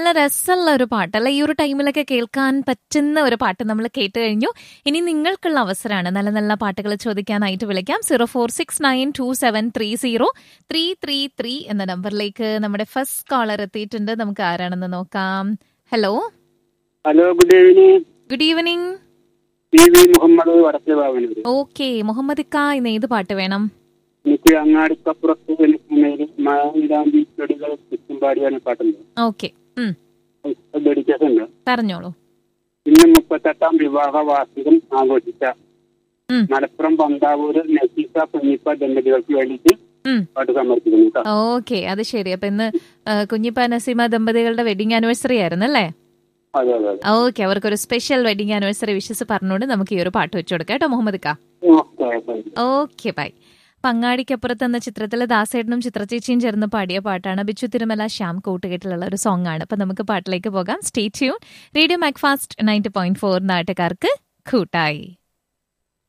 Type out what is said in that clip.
നല്ല രസമുള്ള ഒരു പാട്ടല്ല ഈ ഒരു ടൈമിലൊക്കെ കേൾക്കാൻ പറ്റുന്ന ഒരു പാട്ട് നമ്മൾ കേട്ട് കഴിഞ്ഞു ഇനി നിങ്ങൾക്കുള്ള അവസരമാണ് നല്ല നല്ല പാട്ടുകൾ ചോദിക്കാനായിട്ട് വിളിക്കാം zero four six nine two seven three zero three three three എന്ന നമ്പറിലേക്ക് നമ്മുടെ ഫസ്റ്റ് കോളർ എത്തിയിട്ടുണ്ട് നമുക്ക് ആരാണെന്ന് നോക്കാം hello hello good evening good evening P V Muhammad വടക്കേ ബാവനൂര് ഓക്കെ മുഹമ്മദ് ഇക്ക ഇന്ന് ഏത് പാട്ട് വേണം എനിക്ക് അങ്ങാടിക്കപ്പുറത്ത് സിനിമയിൽ മഴയിലാമ്പി ചെടികൾ ചുറ്റും പാടിയാണ് പാട്ടുണ്ട് ഓക്കെ ഡെഡിക്കേഷൻ ഉണ്ട് പറഞ്ഞോളൂ ഇന്ന് മുപ്പത്തെട്ടാം വിവാഹ വാർഷികം ആഘോഷിച്ച ഉം. മലപ്പുറം പന്താവൂര് നസീസ കുഞ്ഞിപ്പ ദമ്പതികൾക്ക് വേണ്ടിയിട്ട് ഉം. പാട്ട് സമർപ്പിക്കുന്നു കേട്ടോ ഓക്കെ അത് ശരി അപ്പൊ ഇന്ന് ആ, കുഞ്ഞിപ്പ നസീമ ദമ്പതികളുടെ വെഡിങ് ആനിവേഴ്സറി ആയിരുന്നു അല്ലേ അതെ അതെ അതെ ഓക്കെ അവർക്കൊരു സ്പെഷ്യൽ വെഡിങ് ആനിവേഴ്സറി വിഷസ് പറഞ്ഞുകൊണ്ട് നമുക്ക് ഈ ഒരു പാട്ട് വെച്ചു കൊടുക്കാം കേട്ടോ മുഹമ്മദ് ക ഓക്കെ ഓക്കെ ഓക്കെ ബൈ പങ്ങാടിക്കപ്പുറത്ത് എന്ന ചിത്രത്തിൽ ദാസേട്ടനും ചിത്രചേച്ചിയും ചേർന്ന് പാടിയ പാട്ടാണ് ബിച്ചു തിരുമല ശ്യാം കൂട്ടുകെട്ടിലുള്ള ഒരു സോങ് ആണ് അപ്പൊ നമുക്ക് പാട്ടിലേക്ക് പോകാം stay tune radio Macfast ninety point four നാട്ടുകാർക്ക് കൂട്ടായി